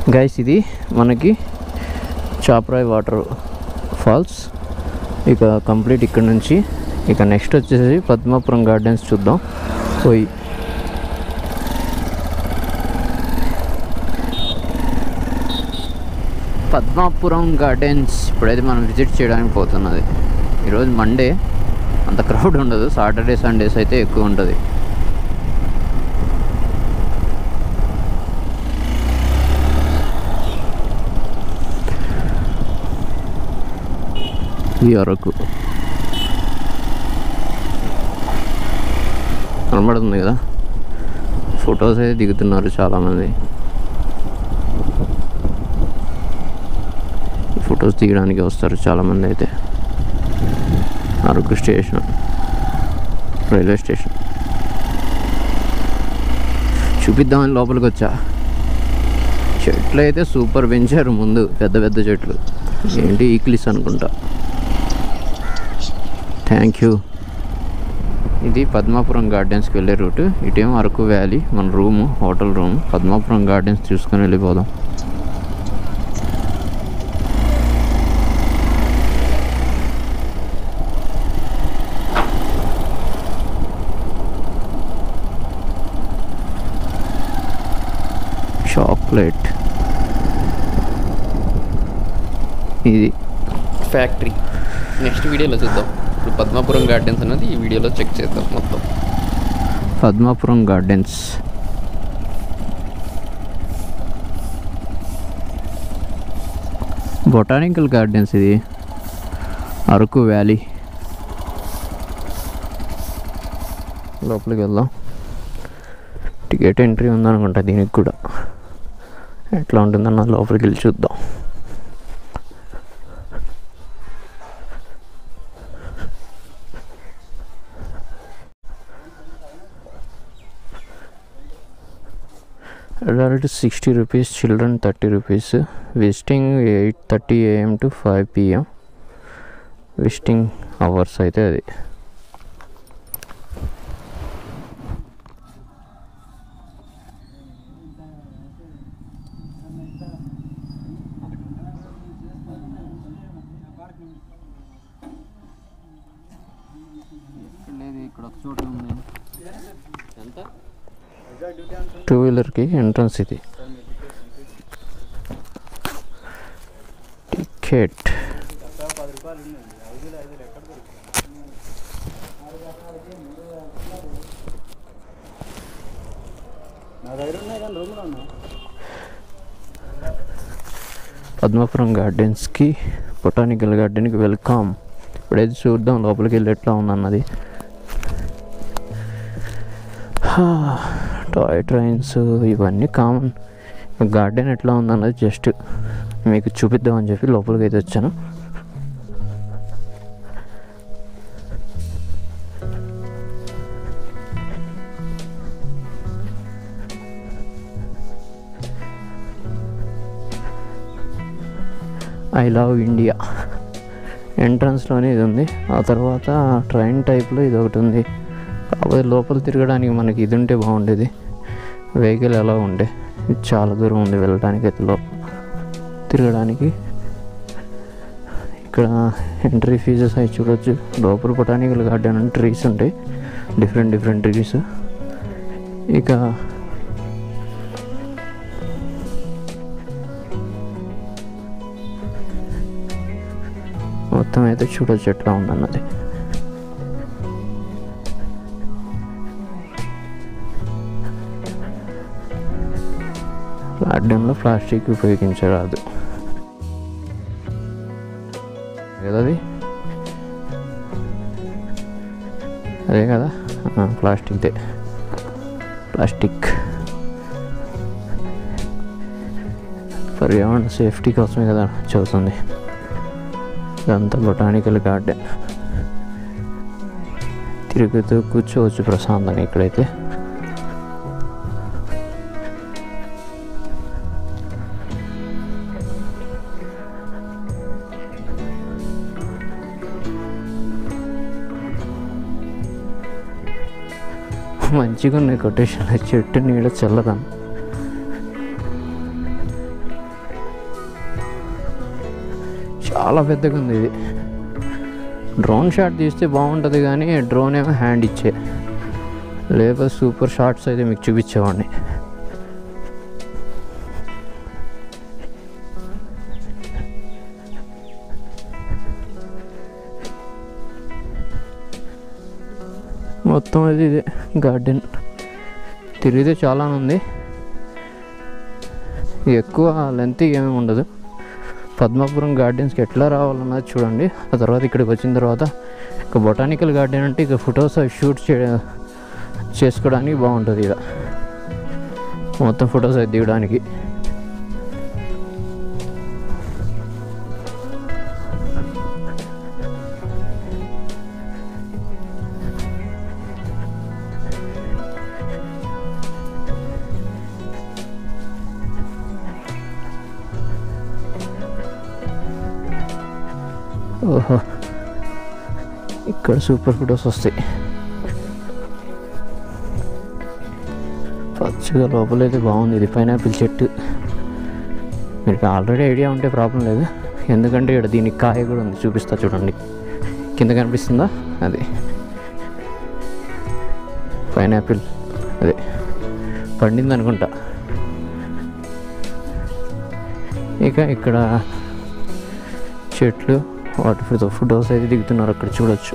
guys ఇది మనకి Chaprai water falls ఇక కంప్లీట్ ఇక్కడ నుంచి ఇక నెక్స్ట్ వచ్చేసి పద్మాపురం గార్డెన్స్ చూద్దాం పోయి పద్మాపురం గార్డెన్స్ ఇప్పుడైతే మనం విజిట్ చేయడానికి పోతున్నది ఈరోజు మండే అంత క్రౌడ్ ఉండదు సాటర్డే సండేస్ అయితే ఎక్కువ ఉంటుంది ఈ అరకు కనబడుతుంది కదా ఫొటోస్ అయితే దిగుతున్నారు చాలామంది ఫొటోస్ తీయడానికి వస్తారు చాలామంది అయితే అరకు స్టేషన్ రైల్వే స్టేషన్ చూపిద్దామని లోపలికి వచ్చా చెట్లు అయితే సూపర్ పెంచారు ముందు పెద్ద పెద్ద చెట్లు ఏంటి ఈక్లిస్ అనుకుంటా థ్యాంక్ యూ ఇది పద్మాపురం గార్డెన్స్కి వెళ్ళే రూట్ ఇటేమో అరకు వ్యాలీ మన room hotel room Padmapuram gardens చూసుకొని వెళ్ళిపోదాం చాక్లెట్ ఇది ఫ్యాక్టరీ నెక్స్ట్ వీడియోలో చూద్దాం ఇప్పుడు పద్మాపురం గార్డెన్స్ అనేది ఈ వీడియోలో చెక్ చేద్దాం మొత్తం పద్మాపురం గార్డెన్స్ బొటానికల్ గార్డెన్స్ ఇది అరకు వ్యాలీ లోపలికి వెళ్దాం టికెట్ ఎంట్రీ ఉందనుకుంటా దీనికి కూడా ఎట్లా ఉంటుందన్న లోపలికి వెళ్ళి చూద్దాం adult 60 rupees children 30 rupees visiting 8:30 am to 5 pm visiting hours అయితే అది ఇక్కడ ఒక చోట ఉంది ఎంత టూ వీలర్కి ఎంట్రన్స్ ఇది టికెట్ పద్మపురం గార్డెన్స్కి బొటానికల్ గార్డెన్కి వెల్కమ్ ఇప్పుడైతే చూద్దాం లోపలికి వెళ్ళి ఎట్లా ఉందన్నది టాయ్ ట్రైన్స్ ఇవన్నీ కామన్ గార్డెన్ ఎట్లా ఉందన్నది జస్ట్ మీకు చూపిద్దామని చెప్పి లోపలికి అయితే వచ్చాను ఐ లవ్ ఇండియా ఎంట్రన్స్లోనే ఇది ఉంది ఆ తర్వాత ట్రైన్ టైప్లో ఇది ఒకటి ఉంది కాకపోతే లోపల తిరగడానికి మనకి ఇది ఉంటే బాగుండేది వెహికల్ ఎలా ఉండే ఇది చాలా దూరం ఉంది వెళ్ళడానికి అయితే లోపల తిరగడానికి ఇక్కడ ఎంట్రీ ఫీజెస్ అవి చూడొచ్చు లోపల బొటానికల్ గార్డెన్ అని ట్రీస్ ఉంటాయి డిఫరెంట్ డిఫరెంట్ ట్రీస్ ఇక మొత్తం అయితే చూడొచ్చు ఎట్లా ఉందన్నది గార్డెన్లో ప్లాస్టిక్ ఉపయోగించరాదు కదా అది అదే కదా ప్లాస్టిక్దే ప్లాస్టిక్ పర్యావరణ సేఫ్టీ కోసమే కదా చదువుతుంది ఇదంతా బొటానికల్ గార్డెన్ తిరుగుతూ కూర్చోవచ్చు ప్రశాంతంగా ఇక్కడైతే మంచిగా ఉన్నాయి కొటేషన్ చెట్టు నీడ చల్లదనం చాలా పెద్దగా ఉంది ఇది డ్రోన్ షాట్ తీస్తే బాగుంటుంది కానీ డ్రోన్ ఏమో హ్యాండ్ ఇచ్చే లేకపోతే సూపర్ షాట్స్ అయితే మీకు చూపించేవాడిని మొత్తం అది ఇదే గార్డెన్ తిరిగితే చాలా ఉంది ఎక్కువ లెంత్ ఏమీ ఉండదు పద్మాపురం గార్డెన్స్కి ఎట్లా రావాలన్నది చూడండి ఆ తర్వాత ఇక్కడికి వచ్చిన తర్వాత ఇక బొటానికల్ గార్డెన్ అంటే ఇక ఫొటోస్ అవి షూట్ చే చేసుకోవడానికి బాగుంటుంది ఇక మొత్తం ఫొటోస్ అవి దిగడానికి ఓహో ఇక్కడ సూపర్ ఫొటోస్ వస్తాయి పచ్చగా లోపలైతే బాగుంది ఇది పైనాపిల్ చెట్టు మీకు ఆల్రెడీ ఐడియా ఉంటే ప్రాబ్లం లేదు ఎందుకంటే ఇక్కడ దీనికి కాయ కూడా ఉంది చూపిస్తా చూడండి కింద కనిపిస్తుందా అది పైనాపిల్ అదే పండింది అనుకుంటా ఇక ఇక్కడ చెట్లు వాటి ఫొటోస్ అయితే దిగుతున్నారు అక్కడ చూడొచ్చు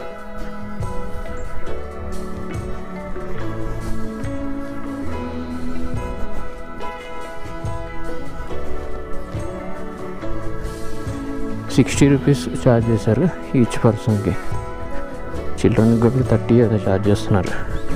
సిక్స్టీ రూపీస్ ఛార్జ్ చేశారు ఈచ్ పర్సన్కి చిల్డ్రన్కి కూడా థర్టీ ఏదో ఛార్జ్ చేస్తున్నారు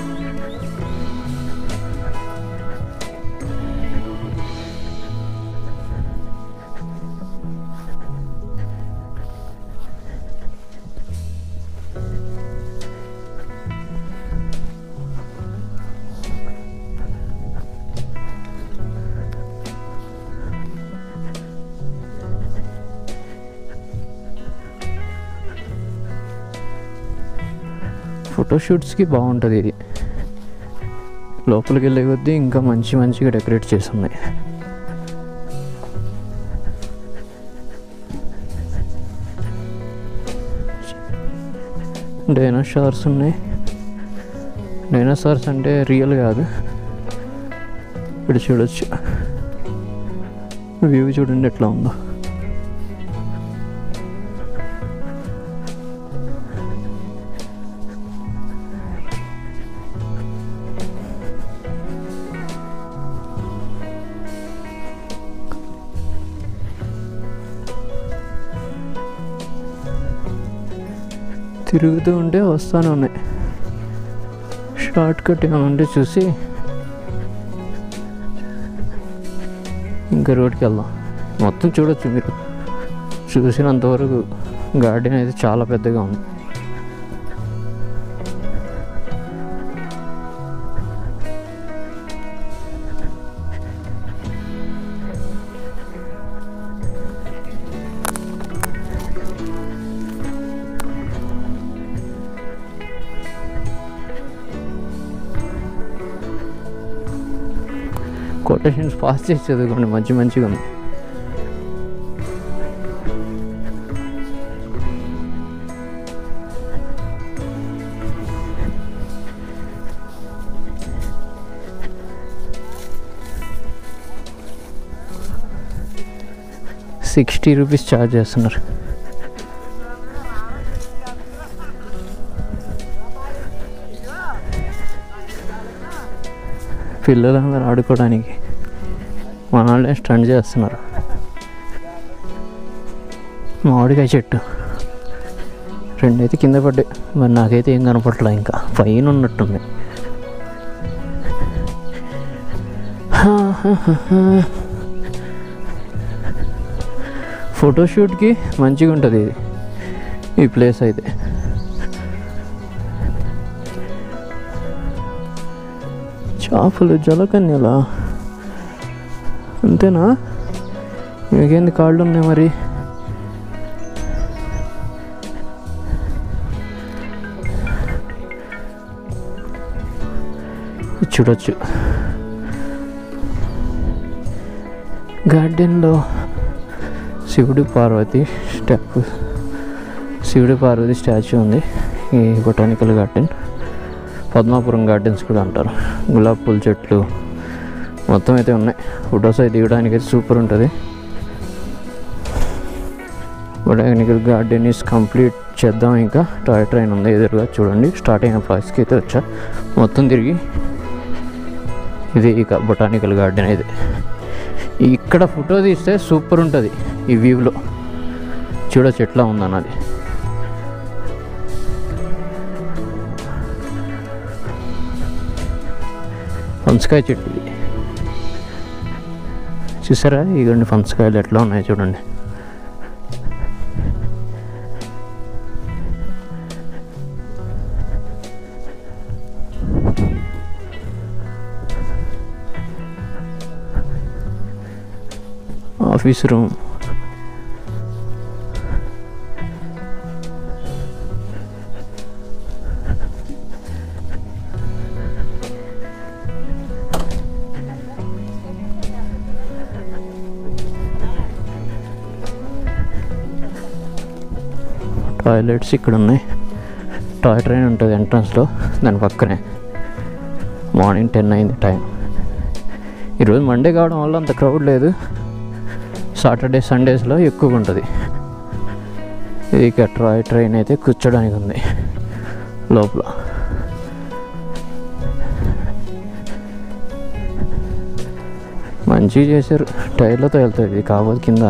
ఫోటోషూట్స్కి బాగుంటుంది ఇది లోపలికి వెళ్ళే కొద్దీ ఇంకా మంచి మంచిగా డెకరేట్ చేసి ఉన్నాయి డైనోసార్స్ ఉన్నాయి డైనోసార్స్ అంటే రియల్ కాదు ఇక్కడ చూడొచ్చు వ్యూ చూడండి ఎట్లా ఉందో తిరుగుతూ ఉంటే వస్తానే ఉన్నాయి షార్ట్ కట్ ఏమైనా ఉంటే చూసి ఇంకా రోడ్కి వెళ్దాం మొత్తం చూడొచ్చు మీరు చూసినంతవరకు గార్డెన్ అయితే చాలా పెద్దగా ఉంది కొటేషన్స్ పాస్ చేసి చదువుకోండి మంచి మంచిగా ఉంది సిక్స్టీ రూపీస్ ఛార్జ్ చేస్తున్నారు పిల్లలందరూ ఆడుకోవడానికి మన వాళ్ళే స్టండ్ చేస్తున్నారు మామిడికాయ చెట్టు రెండైతే కింద పడ్డాయి మరి నాకైతే ఏం కనపడలే ఇంకా పైన ఉన్నట్టుంది ఫోటోషూట్కి మంచిగా ఉంటుంది ఇది ఈ ప్లేస్ అయితే చేపలు జలకన్యలా అంతేనా మీకేంది కాళ్ళు ఉన్నాయి మరి ఇది చూడొచ్చు గార్డెన్లో శివుడు పార్వతి స్టెప్ శివుడు పార్వతి స్టాచ్యూ ఉంది ఈ బొటానికల్ గార్డెన్ పద్మాపురం గార్డెన్స్ కూడా అంటారు గులాబీ పూల చెట్లు మొత్తం అయితే ఉన్నాయి ఫొటోస్ అయితే దిగడానికి అయితే సూపర్ ఉంటుంది బొటానికల్ గార్డెన్ ఈస్ కంప్లీట్ చేద్దాం ఇంకా టాయ్ ట్రైన్ ఉంది ఎదురుగా చూడండి స్టార్ట్ అయిన ప్లేస్కి అయితే వచ్చా మొత్తం తిరిగి ఇది ఇక బొటానికల్ గార్డెన్ ఇది ఇక్కడ ఫోటో తీస్తే సూపర్ ఉంటుంది ఈ వ్యూలో చూడొచ్చు ఎట్లా ఉందన్నది పనసకాయ చెట్టు ఇది చూసారా ఇగోండి పనసకాయలు ఎట్లా ఉన్నాయి చూడండి ఆఫీస్ రూమ్ టాయిలెట్స్ ఇక్కడ ఉన్నాయి టాయ్ ట్రైన్ ఉంటుంది ఎంట్రన్స్లో దాని పక్కనే మార్నింగ్ టెన్ అయింది టైం ఈరోజు మండే కావడం వల్ల అంత క్రౌడ్ లేదు సాటర్డే సండేస్లో ఎక్కువగా ఉంటుంది ఇది ఇక టాయ్ ట్రైన్ అయితే కూర్చోడానికి ఉంది లోపల మంచిగా చేశారు టైర్లతో వెళ్తుంది ఇది కావాలి కింద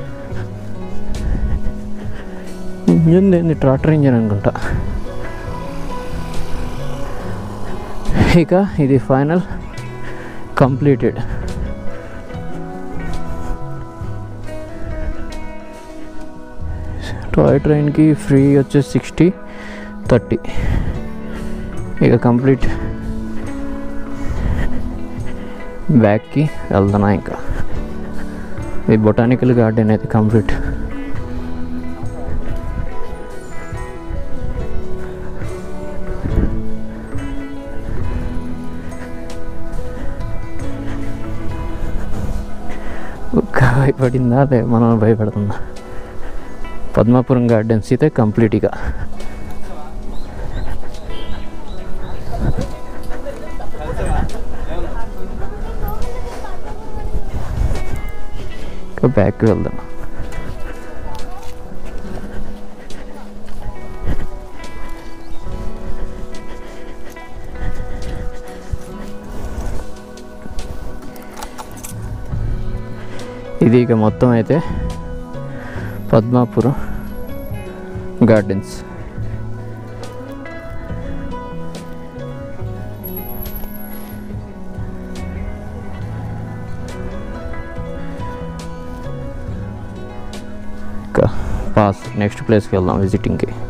ఇంజన్ ఏంది ట్రాక్టర్ ఇంజన్ అనుకుంటా ఇక ఇది ఫైనల్ కంప్లీటెడ్ టాయ్ ట్రైన్కి ఫ్రీ వచ్చేసి సిక్స్టీ థర్టీ ఇక కంప్లీట్ బ్యాక్కి వెళ్తున్నా ఇంకా ఈ బొటానికల్ గార్డెన్ అయితే కంప్లీట్ ఒక్క భయపడిందా లే మనం భయపడుతుందా పద్మాపురం గార్డెన్స్ అయితే కంప్లీట్గా ఇంకా బ్యాక్కి వెళ్దాం ఇది ఇక మొత్తం అయితే పద్మాపురం గార్డెన్స్ ఇంకా పాస్ నెక్స్ట్ ప్లేస్కి వెళ్దాం విజిటింగ్కి